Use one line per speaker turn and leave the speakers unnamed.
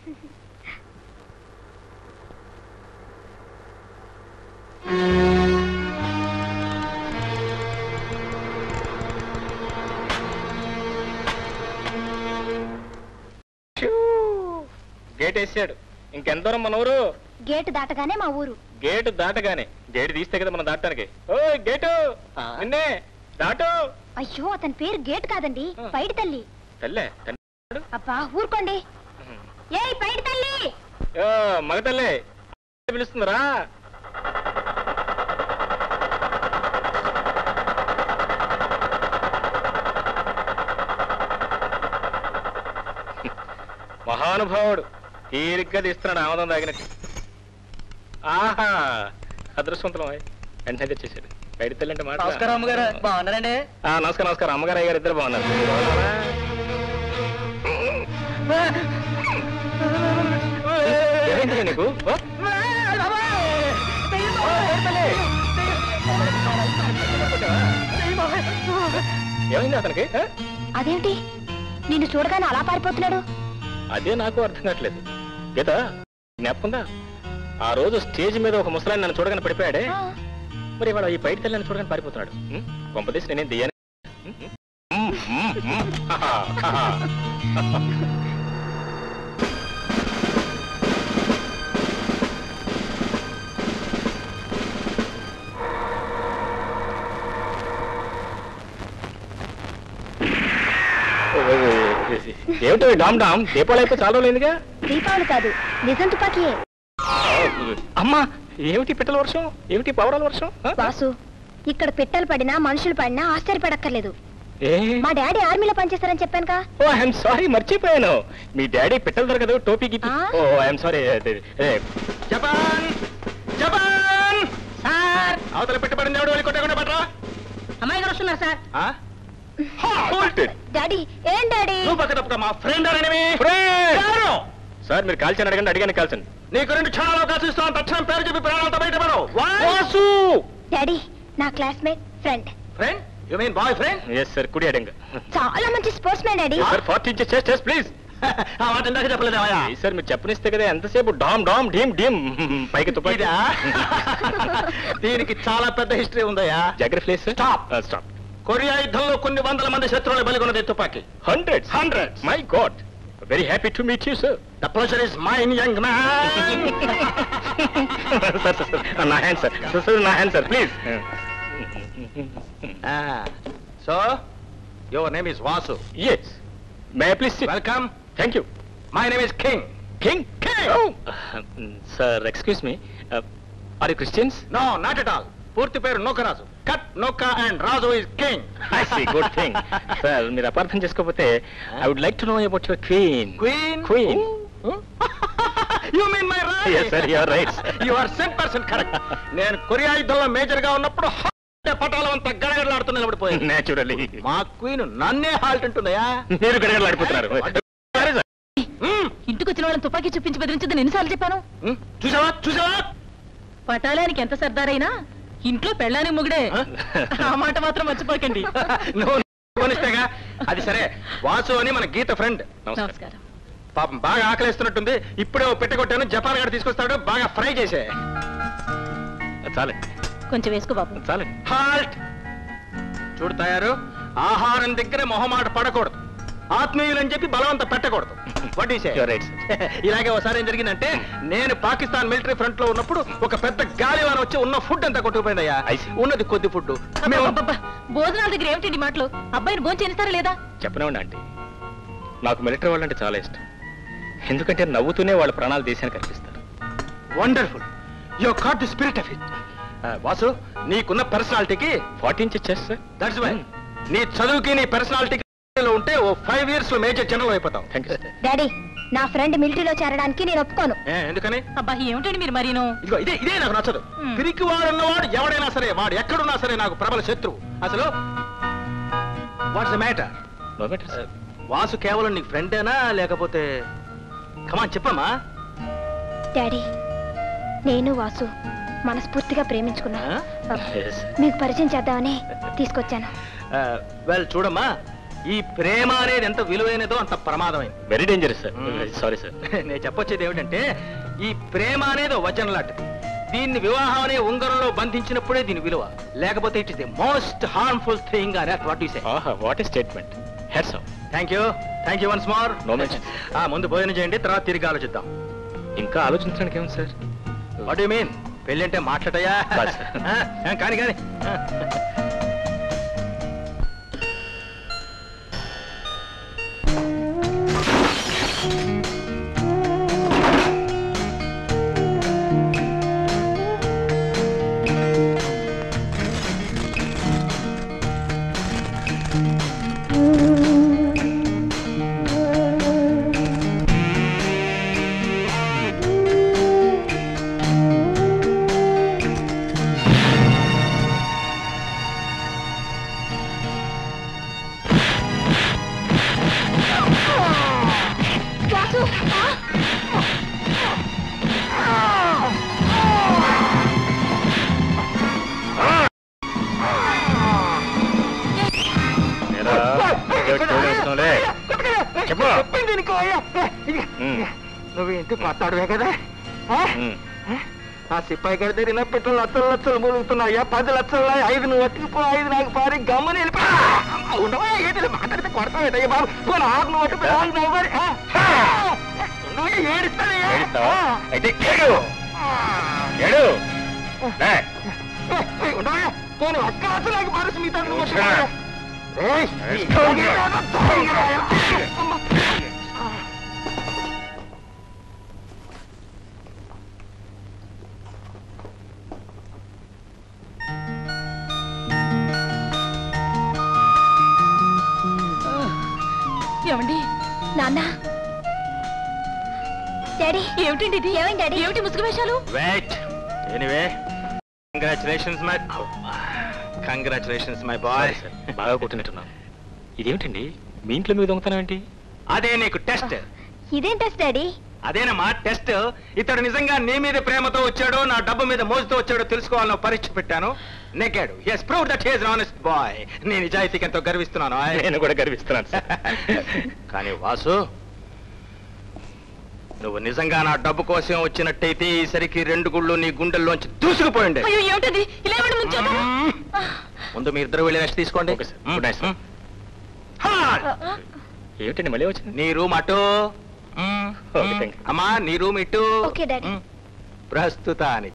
Gate వేసాడు ఇంకెంత దూరం మన ఊరు
గేటు దాటగానే మా ఊరు
గేటు దాటగానే గేటు తీస్తే కదా మనం దాటడానికి ఓ గేటు నిన్నే దాటు
అయ్యో అతని పేరు గేట్ కాదండి పైడి తల్లి
తల్లే తల్లి
అబ్బా ఊరుకోండి ఏయ్ పైడి తల్లి
ఓ, మగ తల్లి పిలుస్తుందిరా మహానుభావుడు తీరిగ్గా తీస్తున్నాడు ఆమదం తాగినట్టు ఆహా అదృష్టవంతులం అయ్యి. వెంటనే తెచ్చేసాడు బయట తెల్లంటే మాట
నమస్కారం అమ్మగారు బాగున్నారండి
ఆ, నమస్కారం నమస్కారం అమ్మగారు అయ్యారు ఇద్దరు బాగున్నారు బాగున్నారా? ఏమైందిరా నీకు ఓ? ఏమైంది అతనికి ఆ?
అదేంటి నిన్ను చూడగానే అలా పారిపోతున్నాడు
అదే నాకు అర్థం కావట్లేదు గీత జ్ఞాపకుందా ఆ రోజు స్టేజ్ మీద ఒక ముసలాన్ని నన్ను చూడగానే పడిపోయాడే
ఆ,
మరి ఇవాళ ఈ బయట తెల్లని చూడగానే పారిపోతున్నాడు ఉం? కొంపదీసి నేనేం దియ్యాను ఉం, ఉం, ఉం. హాహా, హాహా. ఏమిటో ఈ డామ్ డామ్ దీపావళి అయిపోయి చాలా రోజులైందిగా
దీపావళి కాదు నిజం తుపాకీయే
అమ్మా ఏమిటి పిట్టల వర్షం ఏమిటి పవరాల వర్షం ఆ?
వాసు ఇక్కడ పిట్టలు పడినా మనుషులు పడినా ఆశ్చర్యపడక్కర్లేదు
ఏ
మా డాడీ ఆర్మీలో పనిచేస్తారని చెప్పానుగా
ఓ ఐఎమ్ సారీ మర్చిపోయాను మీ డాడీ పిట్టలు దొరకదు టోపీ గిప్పి
ఆ?
Oh I'm sorry Japan Japan
sir
అవతల పెట్టబడింది ఎవడు వెళ్ళి కొట్టకుండా పట్టరా
అమ్మాయి గారు వస్తున్నారు సార్
డాడీ ఏం డాడీ
నువ్వు పక్క తప్పక మా ఫ్రెండ్ అనేవి సార్ మీరు కాల్చని అడగండి అడిగాను కాల్చండి నీకు రెండు క్షణాలు అవకాశం ఇస్తాను తక్షణం పేరు చెప్పి ప్రాణాలతో బయటపడు వాసు
డాడీ నా classmate friend
friend you mean boy friend yes sir కుడి అడంగా
చాలా మంచి sports man daddy
sir forty inches chest chest please
ఆ మాట ఇందాక చెప్పలేదా
సార్ మీరు చెప్పనిస్తే కదా ఎంతసేపు డామ్ డామ్ డీమ్ డీమ్ పైకి తుపాకీ
ఇదా? దీనికి చాలా పెద్ద హిస్టరీ ఉందయ్యా
జాగ్రత్త ప్లీజ్
Stop.
స్టాప్
కొరియా యుద్ధంలో కొన్ని వందల మంది శత్రువులు బలిగొన్నది తుపాకీ
hundred
Hundreds.
My god very happy to meet you sir
the pressure is mine young man
sir sir నా హ్యాండ్ సార్ సార్ సార్ నా hand sir please
so your name is Vasu
yes may please
welcome
thank you
my name is king
king sir excuse me are you Christians
no not at all పూర్తి పేరు Nokaraju cut Noka and Raju is king
I see good thing sir మీరు అపార్థం చేసుకోకపోతే I would like to know about your queen
queen
queen
you mean my
Yes, sir, you are right, sir.
You are cent percent correct నేను Korea యుద్ధంలో major గా ఉన్నప్పుడు halt పటాలం అంతా గడగడలాడుతూ నిలబడిపోయింది
naturally
మా క్వీన్ నన్నే హాల్ట్ ఉంటుందయా
మీరు గడగడలాడిపోతున్నారు Sorry, sir.
ఇంటికి వచ్చిన వాళ్ళని తుపాకీ చూపించి బెదిరించదని ఎన్నిసార్లు చెప్పాను
చూసావా చూసావా
పటాలానికి ఎంత సర్దారైనా ఇంట్లో పెళ్ళానికి మొగుడే ఆ మాట మాత్రం మర్చిపోకండి
నువ్వు కొనిస్తేగా అది సరే వాసు అని మన గీత ఫ్రెండ్
నమస్కారం
నమస్కారం
పాపం బాగా ఆకలిస్తున్నట్టుంది ఇప్పుడే ఓ పెట్టె కొట్టాను జపాన్ గారు తీసుకొస్తాడు బాగా ఫ్రై చేసే
చాలండి
కొంచెం వేసుకో బాబు
చాలండి
హాల్ట్ చూడు తయారు ఆహారం దగ్గర మొహమాట పడకూడదు ఆత్మీయులని చెప్పి బలవంత పెట్టకూడదు వడ్డీ
You're right, sir.
ఇలాగే ఒకసారి ఏం జరిగిందంటే నేను పాకిస్తాన్ మిలిటరీ ఫ్రంట్ లో ఉన్నప్పుడు ఒక పెద్ద గాలివాన వచ్చి ఉన్న ఫుడ్ అంతా కొట్టుకుపోయిందయ్యా
I see.
ఉన్నది కొద్ది ఫుడ్
అబ్బబ్బబ్బా, భోజనాల దగ్గర ఏమిటండి మాటలు అబ్బాయిని భోజనం చేస్తారా లేదా
చెప్పనివ్వండి ఆంటీ నాకు మిలిటరీ వాళ్ళంటే చాలా ఇష్టం ఎందుకంటే నవ్వుతూనే వాళ్ళ ప్రాణాలు దేశానికి అర్పిస్తారు
wonderful you caught the spirit of it Vasu నీకున్న పర్సనాలిటీకి
forty inches chest sir
that's why నీ చదువుకి నీ పర్సనాలిటీకి లో ఉంటే ఓ ఫైవ్ ఇయర్స్ లో మేజర్ జనరల్ అయిపోతావు
థ్యాంక్ యూ సార్
డాడీ నా ఫ్రెండ్ మిలిటరీలో చేరడానికి నేను ఒప్పుకోను
ఏ, ఎందుకని
అబ్బా ఏమిటండి మీరు మరీను
ఇదిగో ఇదే ఇదే నాకు నచ్చదు
Hmm.
పిరికి వాడు ఉన్నవాడు ఎవడైనా సరే వాడు ఎక్కడున్నా సరే నాకు ప్రబల శత్రువు అసలు what's the matter
no better sir
Vasu కేవలం నీకు ఫ్రెండేనా లేకపోతే కమాన్ చెప్పమ్మా
డాడీ నేను వాసు మనస్ఫూర్తిగా ప్రేమించుకున్నా
Huh?
మీకు పరిచయం చేద్దామని తీసుకొచ్చాను
వెల్ చూడమ్మా ఈ ప్రేమ అనేది ఎంత విలువైనదో అంత ప్రమాదమైంది
very dangerous sir
Hmm.
Sorry sir
నేను చెప్పొచ్చేది ఏమిటంటే ఈ ప్రేమ అనేది ఓ వచనం లాంటిది దీన్ని వివాహం అనే ఉంగరంలో బంధించినప్పుడే దీని విలువ లేకపోతే it is the most harmful thing అనే వాట్ యు సే
ఆహా what a statement hats off
thank you thank you once more
No mention.
ఆ ముందు భోజనం చేయండి తర్వాత తిరిగి ఆలోచిద్దాం
ఇంకా ఆలోచించడానికి ఏముంది సార్
వాట్ యు మీన్ పెళ్ళి అంటే మాట్లాడయా
కాదు, sir.
కానీ కానీ
వాసు ఆ!
ఏరా, ఇదే చూడు వేస్తున్నావులే. చెప్పు.
చెప్పింది నీకు అయ్యా.
ఉమ్,
నువ్వు ఇంటి కొత్తాడువే కదా ఆ?
ఉమ్.
ఆ సిపాయి గారి దగ్గర పెట్రోల్ లక్షలు లక్షలు మూలుగుతున్నాయ్యా పది లక్షలు ఐదు నువ్వు పట్టుకుపో ఐదు నాకు పారి గమ్మని వెళ్ళిపో ఉండవా ఏది మాట్లాడితే కొడతావేటయ్యా బాబు పోనీ ఆరు నువ్వు పట్టుకుపో నాలుగు నువ్వు మరి ఆ? ఉండవా ఏడుస్తానయ్యా
ఏడుస్తావా? అయితే ఏడు. ఏడు. లే.
ఉండవా పోనీ ఒక్క అసలు నాకు మనసు మీ తండ్రి
కూర్చో.
ఏమండి
నాన్న డాడీ
ఏమిటండి ఇది
ఏమైంది డాడీ
ఏమిటి ముసుగు వేషాలు
wait anyway congratulations my congratulations my boy
sorry sir, బాగా కొట్టినట్టున్నాను ఇదేమిటండి మీ ఇంట్లో మీకు దొంగతనం ఏంటి
అదే నీకు టెస్ట్
ఇదేం టెస్ట్ డాడీ
అదేనమ్మా టెస్ట్ ఇతడు నిజంగా నీ మీద ప్రేమతో వచ్చాడో నా డబ్బు మీద మోజుతో వచ్చాడో తెలుసుకోవాలని పరీక్ష పెట్టాను నెగ్గాడు yes prove that he's honest boy నీ నిజాయితీకి ఎంతో గర్విస్తున్నాను ఆయ్.
నేను కూడా గర్విస్తున్నాను సార్
కానీ వాసు నువ్వు నిజంగా నా డబ్బు కోసం వచ్చినట్టయితే ఈసరికి రెండు గుళ్ళు నీ గుండెల్లోంచి దూసుకుపోయిండే
అయ్యో ఏమిటది ఇలా ఏమిటి ముంచేశారు?
ముందు మీ ఇద్దరు వెళ్ళి రెస్ట్ తీసుకోండి
okay sir. Good night sir.
హా!
ఏమిటండి మళ్ళీ వచ్చింది
నీ రూమ్ అటు
ఓకే, థాంక్ యూ.
అమ్మా నీ రూమ్ ఇటు
ఓకే డాడీ
ప్రస్తుతానికి